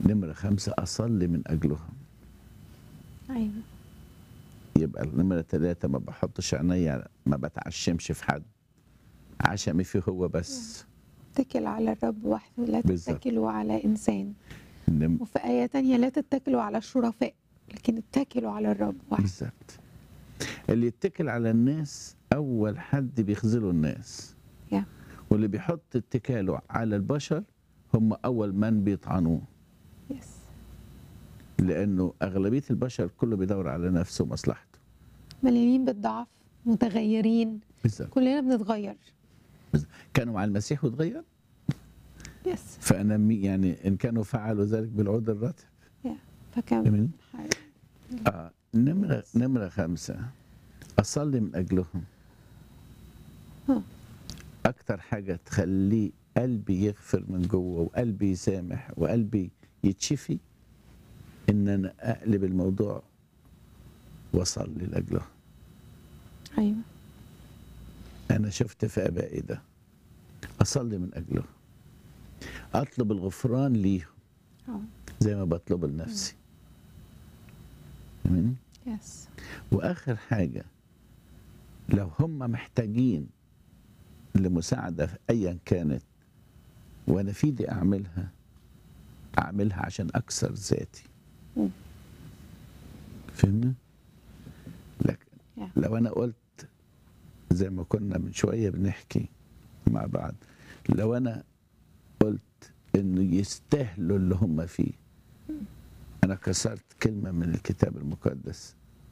نمرة خمسة أصلي من أجلهم ايوه يبقى نمرة ثلاثة ما بحطش عينيا ما بتعشمش في حد عشمي فيه هو بس اتكل على الرب وحده لا بالظبط. تتكلوا على انسان نم- وفي آية تانية لا تتكلوا على الشرفاء لكن اتكلوا على الرب وحده بالظبط اللي يتكل على الناس أول حد بيخذلوا الناس يا. واللي بيحط اتكاله على البشر هم أول من بيطعنوه يس لأنه أغلبية البشر كله بيدور على نفسه ومصلحته مليانين بالضعف متغيرين بالظبط كلنا بنتغير كانوا مع المسيح وتغير يس فأنا مي- يعني إن كانوا فعلوا ذلك بالعود الراتب فكان فاهمني؟ حي- آه نمرة نمرة خمسة أصلي من أجلهم ها. أكتر حاجة تخلي قلبي يغفر من جوه وقلبي يسامح وقلبي يتشفي إن أنا أقلب الموضوع وأصلي لأجلهم ايوه أنا شفت في آبائي ده أصلي من أجلهم أطلب الغفران ليهم اه زي ما بطلب لنفسي فاهمني؟ يس واخر حاجه لو هم محتاجين لمساعده ايا كانت وانا في ايدي اعملها اعملها عشان اكسر ذاتي مم. فهمنا لكن يا. لو انا قلت زي ما كنا من شويه بنحكي مع بعض لو انا قلت انه يستاهلوا اللي هم فيه انا كسرت كلمه من الكتاب المقدس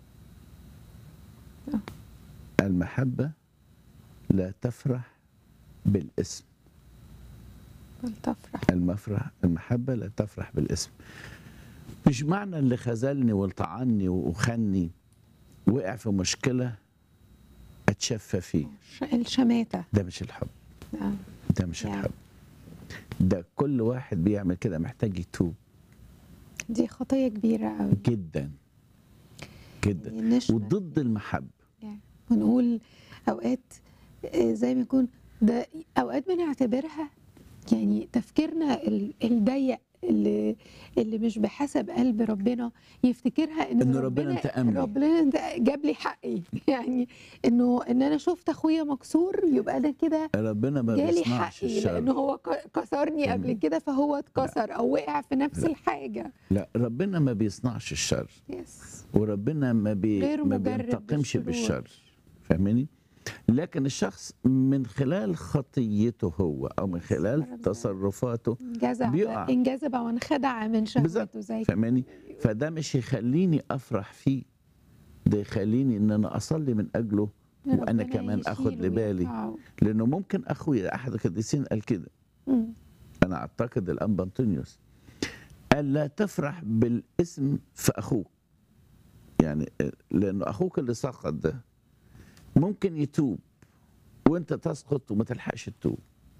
آه. المحبه لا تفرح بالاسم ولتفرح المفرح المحبة لا تفرح بالاسم مش معنى اللي خذلني والطعني وخني وقع في مشكلة اتشفى فيه ش- الشماتة ده مش الحب آه. ده مش يعني. الحب ده كل واحد بيعمل كده محتاج يتوب دي خطية كبيرة قوي جدا جدا يعني نشمت وضد المحبة يعني ونقول اوقات آه، زي ما يكون ده اوقات بنعتبرها يعني تفكيرنا ال- الضيق اللي اللي مش بحسب قلب ربنا يفتكرها ان إنه ربنا انتقم لي. ربنا انت جاب لي حقي يعني انه ان انا شفت اخويا مكسور يبقى انا كده ربنا ما جالي بيصنعش حقي لان الشر هو ك- كسرني قبل فاهمني؟ كده فهو اتكسر او وقع في نفس لا. الحاجه لا ربنا ما بيصنعش الشر يس وربنا ما بي غير ما مجرد بينتقمش بالشرور. بالشر فاهماني لكن الشخص من خلال خطيته هو او من خلال ربنا. تصرفاته انجذب بيقع. انجذب وانخدع من شهوته بالظبط. زي فاهماني فده مش يخليني افرح فيه ده يخليني ان انا اصلي من اجله ربنا وأنا كمان آخد يشيله لبالي. ويرفعه. لانه ممكن اخويا احد القديسين قال كده مم. انا اعتقد الانبا انطونيوس قال لا تفرح بالاسم في اخوك يعني لانه اخوك اللي سقط ده ممكن يتوب وانت تسقط وما تلحقش تتوب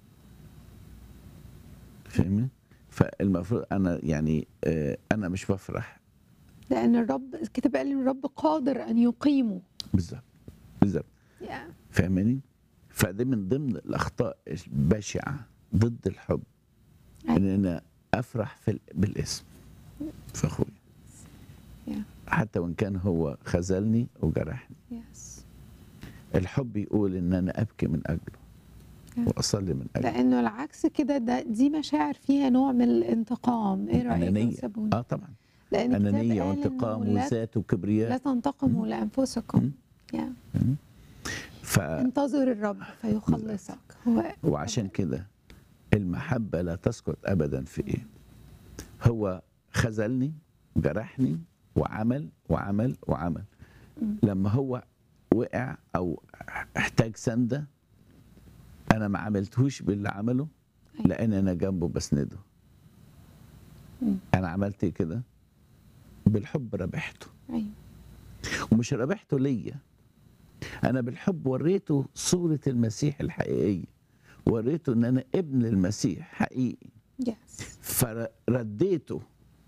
فاهمني فالمفروض انا يعني آه، انا مش بفرح لان الرب الكتاب قال ان الرب قادر ان يقيمه بالظبط بالظبط يا. فاهماني فده من ضمن الاخطاء البشعه ضد الحب ان انا افرح في ال- بالاسم في اخويا يا. حتى وان كان هو خذلني وجرحني يس الحب يقول ان انا ابكي من اجله يا. واصلي من اجله لانه العكس كده ده دي مشاعر فيها نوع من الانتقام ايه رايك انانيه يا سابوني؟ اه طبعا لان الكتاب انانيه قال إنه وانتقام لا- وذات لا وكبرياء تنتقموا لانفسكم يا. ف انتظر الرب فيخلصك هو وعشان كده المحبه لا تسقط ابدا في ايه هو خذلني جرحني وعمل وعمل وعمل مم. لما هو وقع او احتاج سنده انا ما عملتهوش باللي عمله أيوة. لان انا جنبه بسنده مم. انا عملت إيه كده بالحب ربحته ايوه ومش ربحته ليا انا بالحب وريته صوره المسيح الحقيقيه وريته ان انا ابن المسيح حقيقي يس فرديته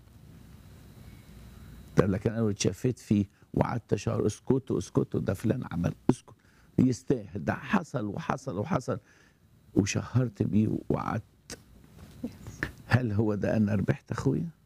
ده لكن انا لو اتشفيت فيه وقعدت اشهر اسكتوا اسكتوا ده فلان عمل اسكت يستاهل ده حصل وحصل وحصل وشهرت بيه وقعدت يس هل هو ده انا ربحت اخويا؟